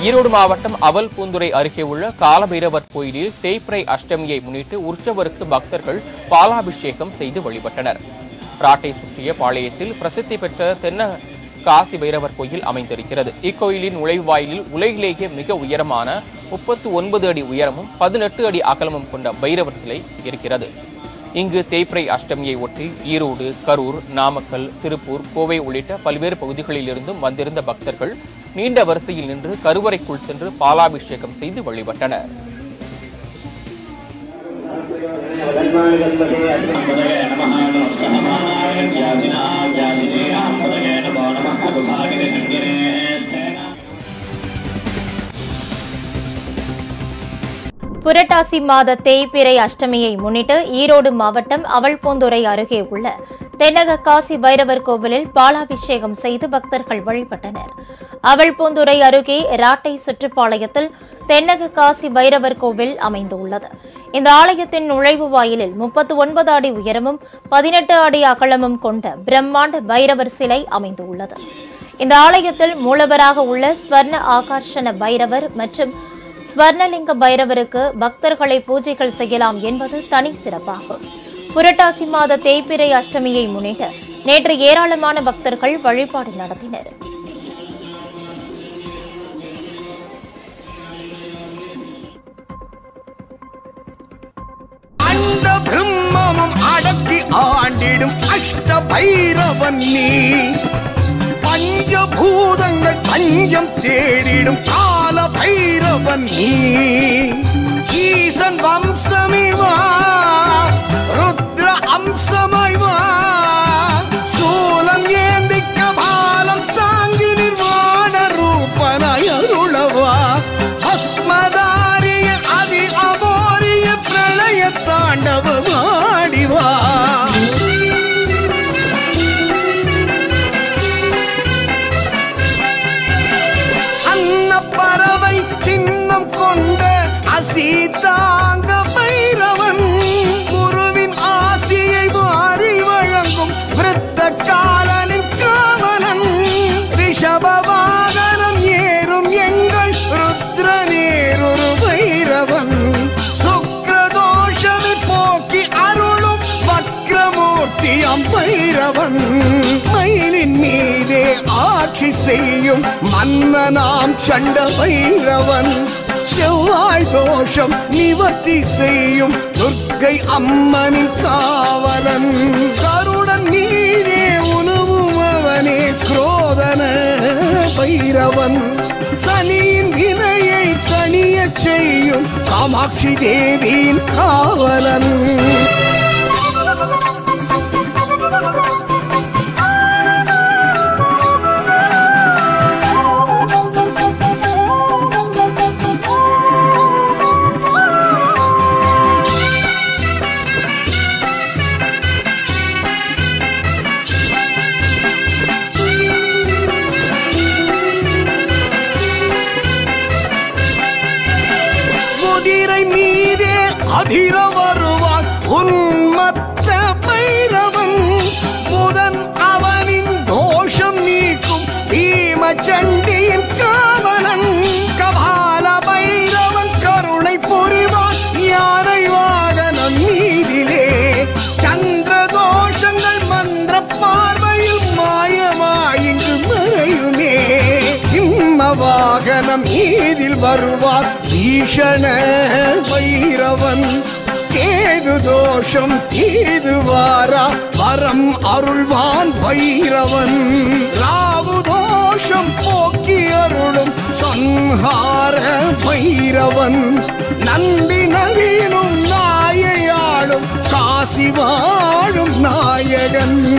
ஈரோடு மாவட்டம் அவல்பூந்துறை அருகே உள்ள காலபைரவர் கோயிலில் தேய்பிறை அஷ்டமியை முன்னிட்டு உற்சவருக்கு பக்தர்கள் பாலாபிஷேகம் செய்து வழிபட்டனர் ராட்டை சுற்றிய பாளையத்தில் பிரசித்தி பெற்ற தென்ன காசி பைரவர் கோயில் அமைந்திருக்கிறது இக்கோயிலின் நுழைவாயிலில் உலகிலேயே மிக உயரமான முப்பத்து ஒன்பது அடி உயரமும் பதினெட்டு அடி அகலமும் கொண்ட பைரவர் சிலை இருக்கிறது இங்கு தேய்பிறை அஷ்டமியை ஒட்டி ஈரோடு கரூர் நாமக்கல் திருப்பூர் கோவை உள்ளிட்ட பல்வேறு பகுதிகளில் இருந்தும் வந்திருந்த பக்தர்கள் நீண்ட வரிசையில் நின்று கருவறைக்குள் சென்று பாலாபிஷேகம் செய்து வழிபட்டனர் புரட்டாசி மாத தேய்பிறை அஷ்டமியை முன்னிட்டு ஈரோடு மாவட்டம் அவல்பூந்துறை அருகே உள்ள தென்னக காசி பைரவர் கோவிலில் பாலாபிஷேகம் செய்து பக்தர்கள் வழிபட்டனர் அவல்பூந்துறை அருகே ராட்டை சுற்றுப்பாளையத்தில் தென்னக காசி பைரவர் கோவில் அமைந்துள்ளது இந்த ஆலயத்தின் நுழைவு வாயிலில் முப்பத்து ஒன்பது அடி உயரமும் பதினெட்டு அடி அகலமும் கொண்ட பிரம்மாண்ட பைரவர் சிலை அமைந்துள்ளது இந்த ஆலயத்தில் மூலவராக உள்ள ஸ்வர்ண ஆகர்ஷண பைரவர் மற்றும் ஸ்வர்ணலிங்க பைரவருக்கு பக்தர்களை பூஜைகள் செய்யலாம் என்பது தனி சிறப்பாகும் புரட்டாசி மாத தேய்பிறை அஷ்டமியை முன்னிட்டு நேற்று ஏராளமான பக்தர்கள் வழிபாடு நடத்தினர் அண்ட பிரம்மமும் அடக்கி ஆண்டிடும் அஷ்ட பைரவன் நீ பஞ்சபூதங்கள் பஞ்சம் தேடிடும் கால பைரவன் நீ ஈசன் வம்சமிவா ருத்ர அம்சமைவா சூலம் ஏந்திக்க பாலம் தாங்கி நிர்வாண ரூபனாய் அருளவா பஸ்மதாரிய அதி அபோரிய பிரளய தாண்டவமாடிவா அன்ன பறவை சின்னம் கொண்ட அசீதாங்க பைரவன் குருவின் ஆசியை வாரி வழங்கும் விருத்த காலனின் காவலன் ரிஷபவாகனம் ஏறும் எங்கள் ருத்ரநேரொரு பைரவன் சுக்ரதோஷமை போக்கி அருளும் வக்ரமூர்த்தி அம்பைரவன் மயிலின் மீதே ஆட்சி செய்யும் மன்னனாம் சண்ட பைரவன் செவ்வாய் தோஷம் நிவர்த்தி செய்யும் துர்க்கை அம்மனின் காவலன் கருடன் மீதே உணவும் அவனே குரோதன பைரவன் சனியின் வினையை தணியச் செய்யும் காமாட்சி தேவியின் காவலன் குதிரை மீதே அதிர வருவான் உன்மத்த பைரவன் புதன் அவனின் தோஷம் நீக்கும் பீமச்சண்டியின் காவலன் கபால பைரவன் கருணை புரிவான் யானை வாகனம் மீதிலே சந்திர தோஷங்கள் மந்திர பார்வையில் மாயமாயிங்கு மறையுமே சிம்ம வாகனம் ஈதில் வருவார் ஈஷண பைரவன் கேது தோஷம் தீதுவாரா வரம் அருள்வான் பைரவன் ராகு தோஷம் போக்கி அருளும் சம்ஹார பைரவன் நந்தி நவீனும் நாயையாளும் காசி வாழும் நாயகன்